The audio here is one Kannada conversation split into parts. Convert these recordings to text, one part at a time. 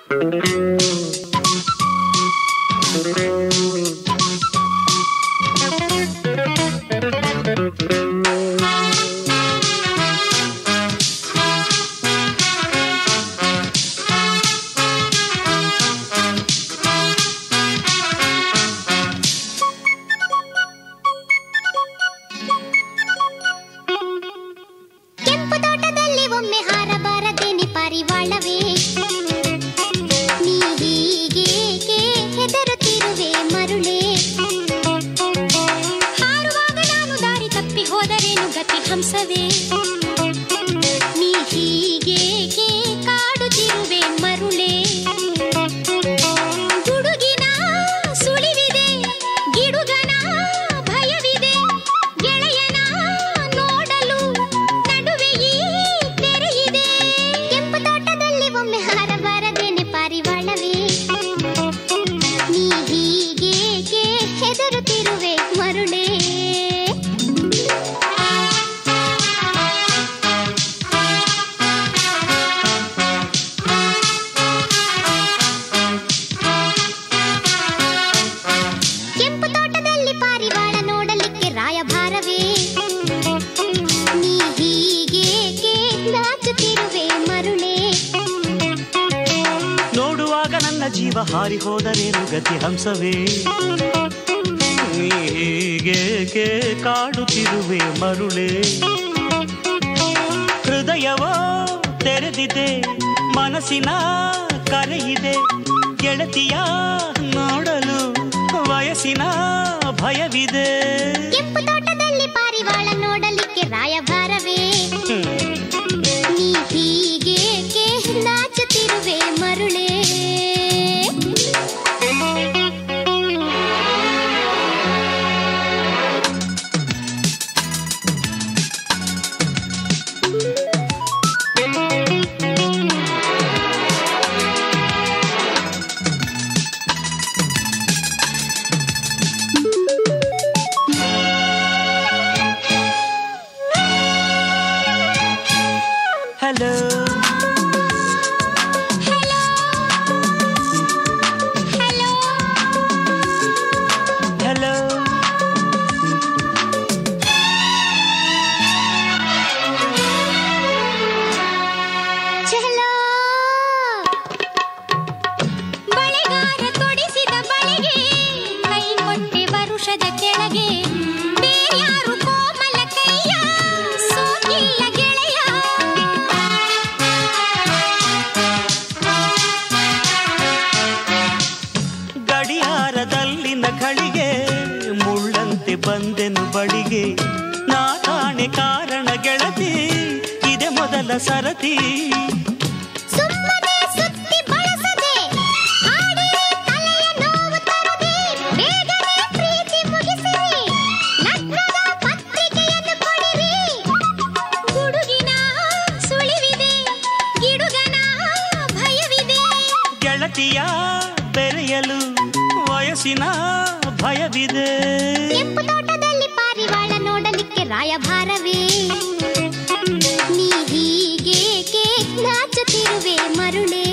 ಕೆಂಪು ತೋಟದಲ್ಲಿ ಒಮ್ಮೆ ಹಾರಬಾರದೇನೆ ಪಾರಿವಾಳವೇ ನೀ ಹೀಗೇಕೆ ಹೆದರುತ್ತಿರುವೆ ಮರುಳೇ ಹಾರುವಾಗ ನಾನು ದಾರಿ ತಪ್ಪಿ ಹೋದರೇನು ಗತಿ ಹಂಸವೇ ನೀ ಹೀಗೇಕೆ ಕಾಡುತ್ತಿರುವೆ ಮರುಳೇ ಗುಡುಗಿನ ಸುಳಿವಿದೆ ಗಿಡುಗನ ಭಯವಿದೆ ಗೆಳೆಯನ ನೋಡಲು ನಡುವೆ ಈ ತೆರೆಯಿದೆ ಕೆಂಪು ತೋಟದಲ್ಲಿ ಒಮ್ಮೆ ಹಾರಬಾರದೇನೆ ಪಾರಿವಾಳವೇ ನೀ ಹೀಗೇಕೆ ಹೆದರುತ್ತಿರುವೆ ಮರುಳೇ ಕೆಂಪು ತೋಟದಲ್ಲಿ ಪಾರಿವಾಳ ನೋಡಲಿಕ್ಕೆ ರಾಯಭಾರವೇ ನೀ ಹೀಗೇಕೆ ನಾಚುತ್ತಿರುವೆ ಮರುಳೇ ನೋಡುವಾಗ ನನ್ನ ಜೀವ ಹಾರಿ ಹೋದರೇನು ಗತಿ ಹಂಸವೇ ನೀ ಹೀಗೇಕೆ ಕಾಡುತ್ತಿರುವೆ ಮರುಳೇ ಹೃದಯವೋ ತೆರೆದಿದೆ ಮನಸ್ಸಿನ ಕರೆಯಿದೆ ಗೆಳತಿಯ ನೋಡಲು ವಯಸ್ಸಿನ ಭಯವಿದೆ ಕೆಂಪು ತೋಟದಲ್ಲಿ ಪಾರಿವಾಳ ನೋಡಲಿಕ್ಕೆ ರಾಯಭಾರವೇ ಹ್ಮ್. ನೀ ಹೀಗೇಕೆ ನಾಚುತ್ತಿರುವೆ ಮರುಳೇ ಹಲೋ ಹಲೋ ಹಲೋ ಹಲೋ ಚಲೋ ಬಳೆಗಾರ ತೊಡಿಸಿದ ಬಳೆಗೆ ಕೈ ಕೊಟ್ಟೆ ವರುಷದ ಕೆಳಗೆ ಬೇರ್ಯಾರು ಕೋಮಲ ಕೈಯ ಸೋಕಿಲ್ಲ ಗೆಳೆಯ ಗಡಿಯಾರದಲ್ಲಿನ ಘಳಿಗೆ ಮುಳ್ಳಂತೆ ಬಂದೆನು ಬಳಿಗೆ ನಾ ಕಾಣೆ ಕಾರಣ ಗೆಳತಿ ಇದೆ ಮೊದಲ ಸರತಿ ಸುಮ್ಮನೆ ಸುತ್ತಿ ಬಳಸದೆ ಹಾಡಿರಿ ತಲೆಯ ನೋವು ತರದೆ ಬೇಗನೆ ಪ್ರೀತಿ ಮುಗಿಸಿರಿ ಲಗ್ನದ ಪತ್ರಿಕೆಯನ್ನು ಕೊಡಿರಿ ಗುಡುಗಿನ ಸುಳಿವಿದೆ ಗಿಡುಗನ ಭಯವಿದೆ ಗೆಳತಿಯ ಬೆರೆಯಲು ವಯಸ್ಸಿನ ಭಯವಿದೆ ಕೆಂಪು ತೋಟದಲ್ಲಿ ಪಾರಿವಾಳ ನೋಡಲಿಕ್ಕೆ ರಾಯಭಾರವೇ ನೀ ಹೀಗೇಕೆ ನಾಚುತ್ತಿರುವೆ ಮರುಳೇ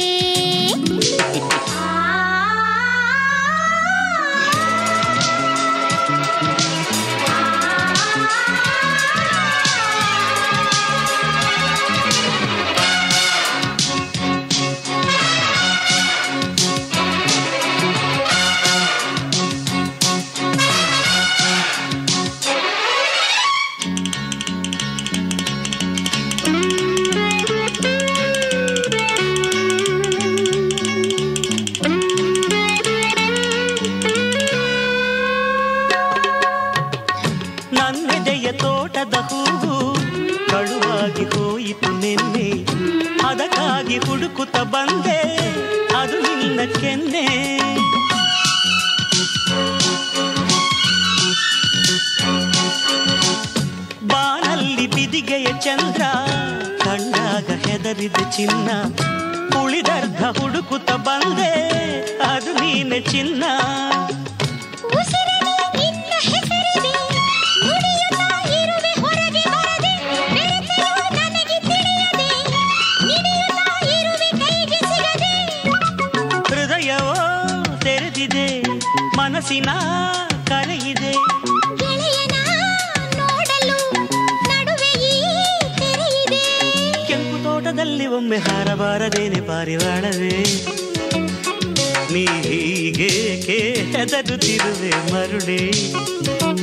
ನನ್ನೆದೆಯ ತೋಟದ ಹೂವು ಕಳುವಾಗಿ ಹೋಯಿತು ನಿನ್ನೆ ಅದಕ್ಕಾಗಿ ಹುಡುಕುತ್ತ ಬಂದೆ ಅದು ನಿನ್ನ ಕೆನ್ನೆ ಬಾನಲ್ಲಿ ಬಿದಿಗೆಯ ಚಂದ್ರ ಕಂಡಾಗ ಹೆದರಿದ ಚಿನ್ನ ಉಳಿದರ್ಧ ಹುಡುಕುತ್ತ ಬಂದೆ ಅದು ನೀನೆ ಚಿನ್ನ ಉಸಿರಲಿ ನಿನ್ನ ಹೆಸರಿದೆ ನುಡಿಯುತ್ತಾ ಇರುವೆ ಹೊರಗೆ ಬರದೆ ಬೆರೆತರೂ ನನಗೆ ತಿಳಿಯದೆ ಮಿಡಿಯುತ್ತಾ ಇರುವೆ ಕೈಗೆ ಸಿಗದೆ ಮನಸ್ಸಿನ ಕರೆಯಿದೆ ಗೆಳೆಯನ ನೋಡಲು ನಡುವೆ ಈ ತೆರೆಯಿದೆ ಕೆಂಪು ತೋಟದಲ್ಲಿ ಒಮ್ಮೆ ಹಾರಬಾರದೇನೆ ಪಾರಿವಾಳವೇ ನೀ ಹೀಗೇಕೆ ಹೆದರುತ್ತಿರುವೆ ಮರುಳೇ